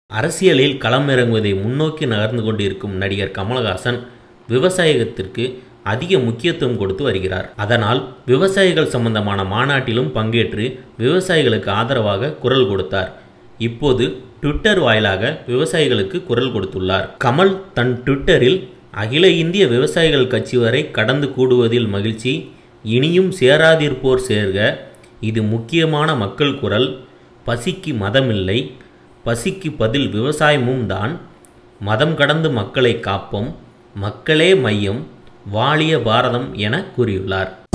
அரசியலில் களமிறங்குவதை முன்னோக்கி நகர்ந்து கொண்டிருக்கும் நடிகர் கமலஹாசன் விவசாயத்திற்கு அதிக முக்கியத்துவம் கொடுத்து வருகிறார் அதனால் விவசாயிகள் சம்பந்தமான மாநாட்டிலும் பங்கேற்று விவசாயிகளுக்கு ஆதரவாக குரல் கொடுத்தார் இப்போது ட்விட்டர் வாயிலாக விவசாயிகளுக்கு குரல் கொடுத்துள்ளார் கமல் தன் ட்விட்டரில் அகில இந்திய விவசாயிகள் கட்சி வரை கடந்து கூடுவதில் மகிழ்ச்சி இனியும் சேராதிருப்போர் சேர்க இது முக்கியமான மக்கள் குரல் பசிக்கு மதமில்லை பசிக்கு பதில் விவசாயமும் தான் மதம் கடந்து மக்களை காப்போம் மக்களே மையம் வாழிய பாரதம் என கூறியுள்ளார்